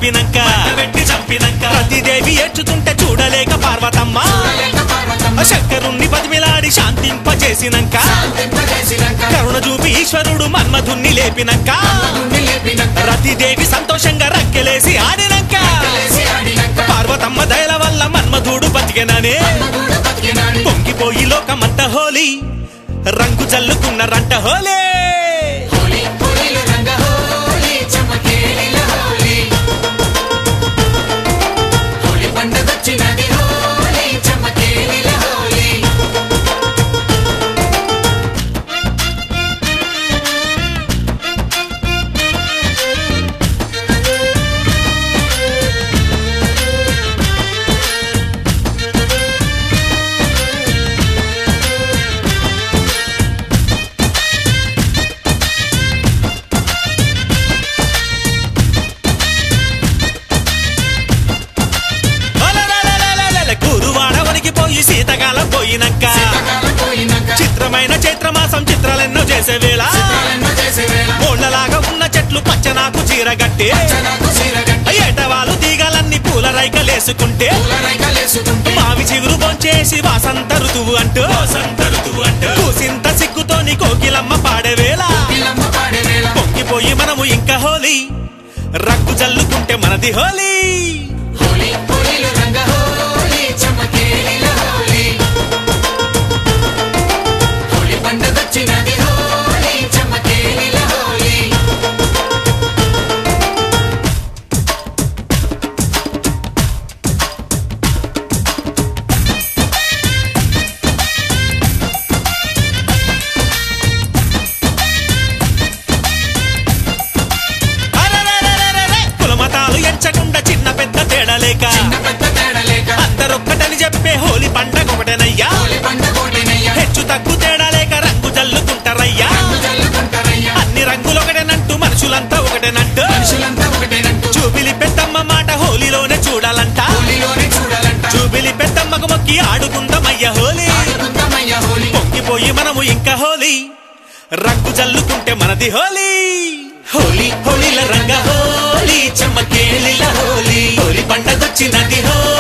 చంపినంక పెట్టి చంపినంక ప్రతిదేవి ఏడ్చుతుంటే చూడలేక పార్వతమ్మ చూడలేక పార్వతమ్మ శంకరుణ్ణి బతిమిలాడి శాంతింపజేసినంక శాంతింపజేసినంక కరుణ చూపి ఈశ్వరుడు మన్మధుణ్ణి లేపినంక గుండె లేపినంక రతిదేవి సంతోషంగా రక్కెలేసి ఆడినంక లేసి ఆడినంక పార్వతమ్మ దయల వల్ల మన్మధుడు బతికెననే మన్మధుడు బతికినాడు పొంగిపోయి లోకమంత హోలీ రంగు చల్లుకున్నారంట హోలే హోలీ హోలీలో రంగ హోలీ చమకేలిల హోలీ హోలీ పండగొచ్చినది హోలీ చమకేలిల హోలీ అలలలలలలల, గురువాడ వణికిపోయి శీతకాలం పోయినంక కాలం పోయినాక చిత్రమైన చైత్రమాసం చిత్రాలెన్నో చేసే వేళ చిత్రాలెన్నో చేసే వేళ ఓళ్ళలాగా ఉన్న చెట్లు పచ్చనాకు చీరగట్టి జనాకు సీరగట్టి ఏటవాలు తీగలన్నీ పూల రైకలేసుకుంటే పూల రైకలేసుకుంటే మావి చిగురు బొంచేసి వాసంత ఋతువు అంటూ వసంత ఋతువు అంటూ కూసింత సిగ్గుతోని కోకిలమ్మ పాడేవేళ పిల్లమ్మ పాడే వేళ పొంగిపోయి మనము ఇంకా హోలీ రక్కు జల్లుకుంటే మనది హోలీ హోలీ హోలీలో రంగ హోలీ చమకేలిల హోలీ హోలీ పండగొచ్చినది హోలీ చమకేలిల హోలీ అరెరెరెరెరెరె! కులమతాలు ఎంచకుండా చిన్న పెద్ద తేడలేక చిన్న పెద్ద తేడా లేక అందరొక్కటని చెప్పే హోలీ పండగ ఒకటేనయ్యా హోలీ పండగోటినయ్యా హెచ్చు తగ్గు తేడా లేక రంగు జల్లుకుంటారయ్యా రంగు జల్లుకుంటారయ్యా అన్ని రంగులు ఒకటేనంటూ మనుషులంతా ఒకటేనంటూ మనుషులంతా ఒకటేనంటూ చూపిలి పెద్దమ్మ మాట హోలీలోనే చూడాలంట హోలీలోనే చూడాలంట చూపిలి పెద్దమ్మకు మొక్కి ఆడుకుందామయ్య హోలీ ఆడుకుందామయ్యా హోలీ పొంగిపోయి మనము ఇంకా హోలీ రంగు జల్లుకుంటే మనది హోలీ హోలీ హోలీల రంగ హోలీ చెమ్మకేలిల హోలీ హోలీ పండగొచ్చినది హోలీ